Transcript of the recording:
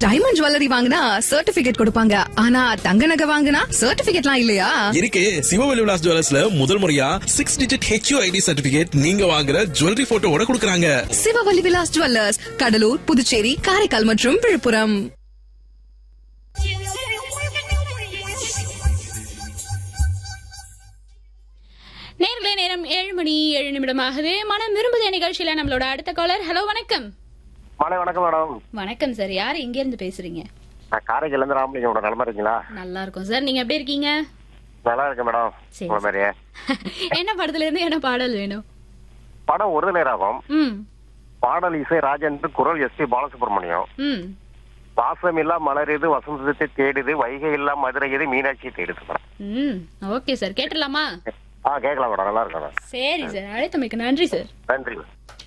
Diamond jewellery வாங்கினா certificate கொடுப்பாங்க ஆனா தங்க நகை வாங்கினா சர்டிபிகேட்லாம் இல்லையா இருக்கு சிவவெளி விலாஸ் ஜுவல்லர்ஸ்ல முதல் முறையா six digit HUID certificate நீங்க வாங்குற ஜுவல்லரி போட்டோவோட கொடுக்கறாங்க சிவவல்லி விலாஸ் ஜுவல்லர்ஸ் கடலூர் புதுச்சேரி காரைக்கால் மற்றும் விழுப்புரம் நேர்களே நேரம் ஏழு மணி ஏழு நிமிடம் ஆகுது மனம் விரும்புதே நிகழ்ச்சியில நம்மளோட அடுத்த காலர் ஹலோ வணக்கம் மாலை வணக்கம் மேடம் வணக்கம் சார் யார் எங்க இருந்து பேசுறீங்க நான் காரைக்கால்ல இருந்து ராமலிங்கோட நலமா இருக்கீங்களா நல்லா இருக்கும் சார் நீங்க எப்படி இருக்கீங்க நல்லா இருக்கேன் மேடம் சரி. உங்களை மாதிரியே என்ன படத்துல இருந்து என்ன பாடல் வேணும் படம் ஒரு நேராகும் ம் பாடல் இசை ராஜேந்திரன் குரல் எஸ் பி பாலசுப்ரமணியம் ம் பாசமில்லா மலருது வசந்தத்தை தேடுது வைகை இல்லா மதுரை இது மீனாட்சி தேடுது மேடம் ம் ஓகே சார் கேட்டுடலாமா ஆ கேட்கலாம் மேடம் நல்லா இருக்கும் மேடம் சரி சார் அழைத்தமைக்கு நன்றி சார் நன்றி மேடம்